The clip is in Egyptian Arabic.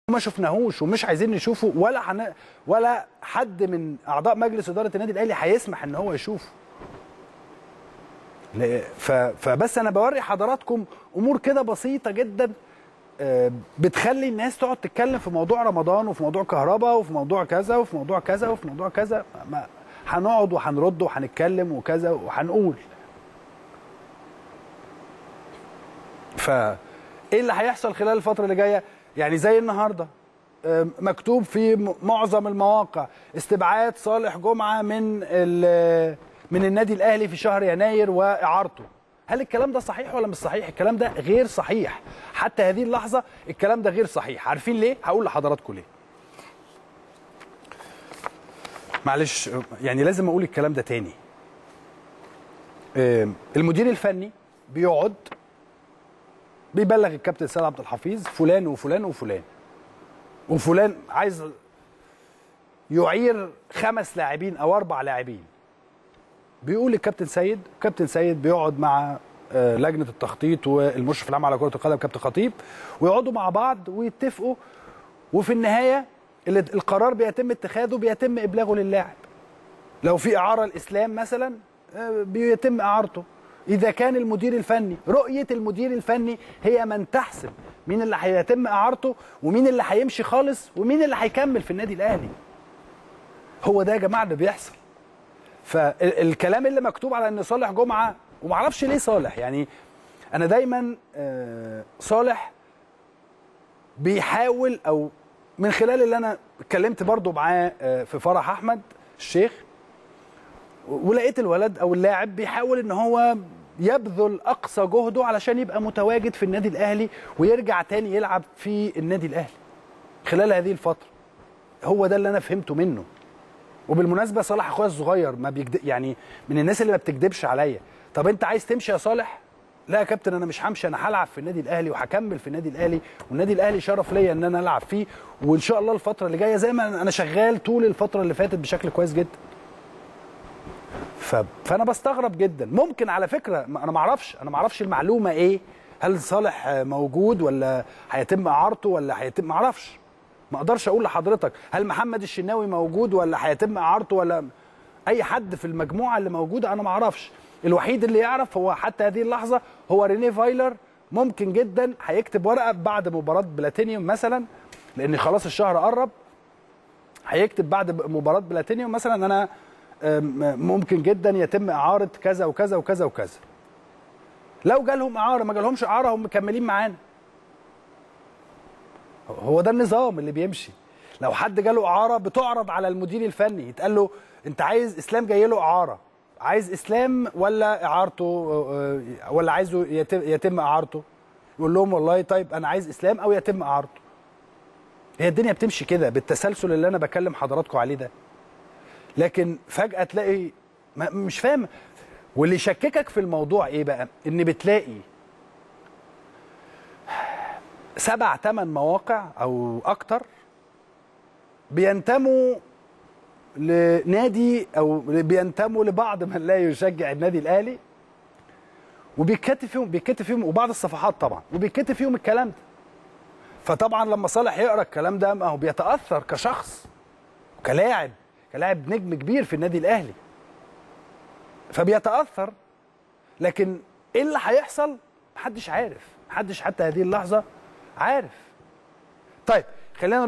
ما شفناهوش ومش عايزين نشوفه ولا حن... ولا حد من اعضاء مجلس اداره النادي الاهلي هيسمح ان هو يشوفه ل- ف... فبس انا بوري حضراتكم امور كده بسيطه جدا آه، بتخلي الناس تقعد تتكلم في موضوع رمضان وفي موضوع كهرباء وفي موضوع كذا وفي موضوع كذا وفي موضوع كذا ما- هنقعد وهنرد وهنتكلم وكذا وهنقول فايه اللي هيحصل خلال الفتره اللي جايه يعني زي النهارده آم، مكتوب في م- معظم المواقع استبعاد صالح جمعه من ال- من النادي الاهلي في شهر يناير واعارته هل الكلام ده صحيح ولا مش صحيح الكلام ده غير صحيح حتى هذه اللحظه الكلام ده غير صحيح عارفين ليه هقول لحضراتكم ليه معلش يعني لازم اقول الكلام ده تاني آم، المدير الفني بيقعد بيبلغ الكابتن سيد عبد الحفيظ فلان وفلان وفلان وفلان عايز يعير خمس لاعبين او اربع لاعبين بيقول الكابتن سيد كابتن سيد بيقعد مع آه، لجنه التخطيط والمشرف العام على كره القدم كابتن خطيب ويقعدوا مع بعض ويتفقوا وفي النهايه اللي القرار بيتم اتخاذه بيتم ابلاغه للاعب لو في اعاره الاسلام مثلا آه، بيتم اعارته اذا كان المدير الفني رؤيه المدير الفني هي من تحسم مين اللي هيتم اعارته ومين اللي هيمشي خالص ومين اللي هيكمل في النادي الاهلي هو ده يا جماعه اللي بيحصل فالكلام اللي مكتوب على ان صالح جمعه ومعرفش ليه صالح يعني انا دايما آه، صالح بيحاول او من خلال اللي انا اتكلمت برضو معاه آه، في فرح احمد الشيخ ولقيت الولد او اللاعب بيحاول ان هو يبذل اقصى جهده علشان يبقى متواجد في النادي الاهلي ويرجع تاني يلعب في النادي الاهلي خلال هذه الفتره هو ده اللي انا فهمته منه وبالمناسبه صالح اخويا الصغير ما بيكد... يعني من الناس اللي ما بتكدبش عليا طب انت عايز تمشي يا صالح لا يا كابتن انا مش همشي انا هلعب في النادي الاهلي وهكمل في النادي الاهلي والنادي الاهلي شرف ليا ان انا العب فيه وان شاء الله الفتره اللي جايه زي ما انا شغال طول الفتره اللي فاتت بشكل كويس جدا ف... فانا بستغرب جدا ممكن على فكره ما- انا ما اعرفش انا ما اعرفش المعلومه ايه هل صالح آه، موجود ولا هيتم اعارته ولا هيتم ما اعرفش ما اقدرش اقول لحضرتك هل محمد الشناوي موجود ولا هيتم اعارته ولا اي حد في المجموعه اللي موجوده انا ما اعرفش الوحيد اللي يعرف هو حتى هذه اللحظه هو رينيه فايلر ممكن جدا هيكتب ورقه بعد مباراه بلاتينيوم مثلا لان خلاص الشهر قرب هيكتب بعد مباراه بلاتينيوم مثلا انا أم، ممكن جدا يتم اعاره كذا وكذا وكذا وكذا لو جالهم اعاره ما جالهمش اعاره هم مكملين معانا هو ده النظام اللي بيمشي لو حد جاله اعاره بتعرض على المدير الفني يتقال له انت عايز اسلام جاي له اعاره عايز اسلام ولا اعارته آه، ولا عايزه يتم, يتم اعارته يقول لهم والله طيب انا عايز اسلام او يتم اعارته هي الدنيا بتمشي كده بالتسلسل اللي انا بكلم حضراتكم عليه ده لكن فجأة تلاقي ما مش فاهم واللي يشككك في الموضوع ايه بقى ان بتلاقي سبع ثمان مواقع او اكتر بينتموا لنادي او بينتموا لبعض من لا يشجع النادي الاهلي وبيتكتب فيهم بيتكتب فيهم وبعض الصفحات طبعا وبيتكتب فيهم الكلام ده فطبعا لما صالح يقرا الكلام ده ما هو بيتاثر كشخص كلاعب كلاعب نجم كبير في النادي الاهلي فبيتاثر لكن ايه اللي هيحصل محدش عارف محدش حتى هذه اللحظه عارف طيب خلينا